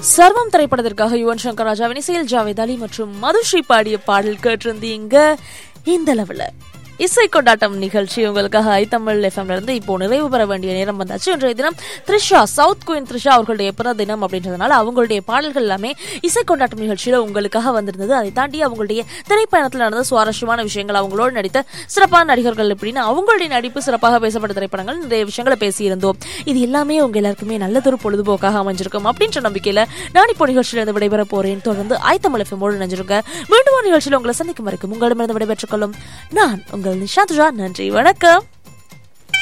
சர்வம் திரைப்படத்திற்காக யுவன் சங்கர் ராஜாவின் இசையில் ஜாவேத் அலி மற்றும் மதுஸ்ரீ பாடிய பாடல் கேட்டிருந்தீங்க இந்த லெவல இசை கொண்டாட்டம் நிகழ்ச்சி உங்களுக்காக ஐ தமிழ் எஃப்எம்ல இருந்து இப்போ நிறைவு பெற வேண்டிய நேரம் வந்தாச்சு இன்றைய தினம் த்ரிஷா சவுத் குயின் த்ரிஷா அவர்களுடைய பிறந்த தினம் அப்படின்றதுனால அவங்களுடைய பாடல்கள் எல்லாமே இசை கொண்டாட்டம் நிகழ்ச்சியில உங்களுக்காக வந்திருந்தது அதை தாண்டி அவங்களுடைய திரைப்பயணத்தில் நடந்த சுவாரஸ்யமான விஷயங்கள் அவங்களோடு நடித்த சிறப்பான நடிகர்கள் அப்படின்னு அவங்களுடைய நடிப்பு சிறப்பாக பேசப்பட்ட திரைப்படங்கள் நிறைய விஷயங்களை பேசியிருந்தோம் இது எல்லாமே உங்க எல்லாருக்குமே நல்லதொரு பொழுதுபோக்காக அமைஞ்சிருக்கும் அப்படின்ற நம்பிக்கையில நான் இப்போ நிகழ்ச்சியில இருந்து விடைபெற போறேன் தொடர்ந்து ஐ தமிழ் எஃப்எம்மோடு நினைஞ்சிருங்க மீண்டும் ஒரு நிகழ்ச்சியில் உங்களை சந்திக்கும் வரைக்கும் உங்களிடமிருந்து விடைபெற்றுக் கொள்ளும் நான் உங்கள் நிஷாந்த்ரா நன்றி வணக்கம்